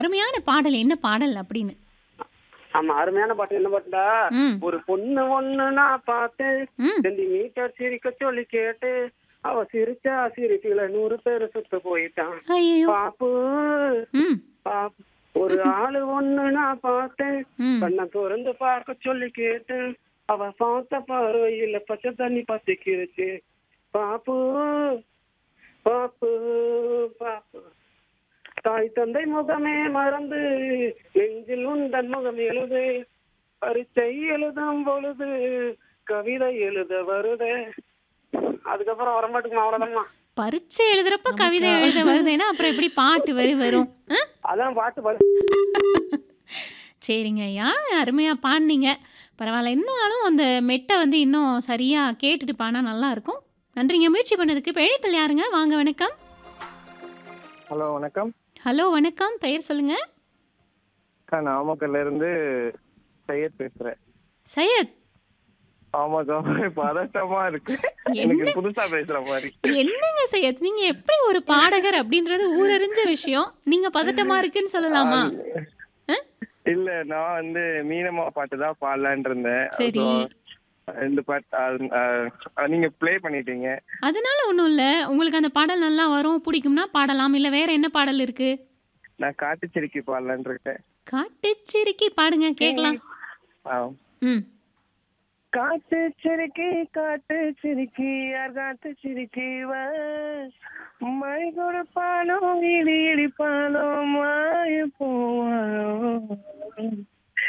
அருமையான பாடல் என்ன பாடல் அப்படின்னு ஆமா அருமையான பாட்டு என்ன பாட்டுடா ம் ஒரு பொண்ணு ஒண்ணு நான் பார்த்தேன் ம் சென்டிமீட்டர் சிரிக்க சொல்லி கேட்டு அவ சிரிச்சா சிரிக்கல நூறு பேரு சுத்து போயிட்டான் ஐயோ பாப்பு ம் பாப்பு ஒரு ஆளு ஒண்ணு நான் பார்த்தேன் ம் கண்ணை திறந்து பார்க்க சொல்லி கேட்டேன் அவ பார்த்த பார்வையில பச்சை தண்ணி பத்திக்கிருச்சு பாப்பு பாப்பு பாப்பு தாய் தந்தை முகமே மறந்து நெஞ்சில் உந்தன் முகம் எழுது பரீட்சை எழுதும் பொழுது கவிதை எழுத வருதே அதுக்கப்புறம் வரமாட்டுக்குமா அவ்வளவுதான்மா பரீட்சை எழுதுறப்ப கவிதை எழுத வருதுன்னா அப்புறம் எப்படி பாட்டு வரி வரும் ஆ? அதான் பாட்டு பாடு சரிங்க ஐயா அருமையா பாடினீங்க பரவாயில்ல இன்னும் அந்த மெட்டை வந்து இன்னும் சரியா கேட்டுட்டு பாடினா நல்லா இருக்கும் நன்றிங்க முயற்சி பண்ணதுக்கு பிழைப்பில் யாருங்க வாங்க வணக்கம் ஹலோ வணக்கம் ஹலோ வணக்கம் பெயர் சொல்லுங்க அக்கா நாமக்கல்ல இருந்து சையத் பேசுறேன் சையத் ஆமாக்கா பதட்டமா இருக்கு எனக்கு புதுசா பேசுற மாதிரி என்னங்க சையத் நீங்க எப்படி ஒரு பாடகர் அப்படின்றது ஊரறிஞ்ச விஷயம் நீங்க பதட்டமா இருக்குன்னு சொல்லலாமா ஆ? இல்ல நான் வந்து மீனம்மா பாட்டு தான் பாடலான் இருந்தேன் சரி So, ரெண்டு பாட்டு அது, அஹ், நீங்க ப்ளே பண்ணிட்டீங்க அதனால ஒன்றும் இல்லை உங்களுக்கு அந்த பாடல் நல்லா வரும் பிடிக்கும்னா பாடலாம் இல்லை வேற என்ன பாடல் இருக்கு நான் காட்டுச்சிரிக்கி பாடலான் இருக்கேன் காட்டுச்சிரிக்கி பாடுங்க கேட்கலாம் ஆ. ம் காட்டு சிரிக்கி காட்டு சிரிக்கி யார் காட்டு சிரிக்கி வா மழை கொடுப்பானோ இடி இடிப்பானோ மாய போவானோ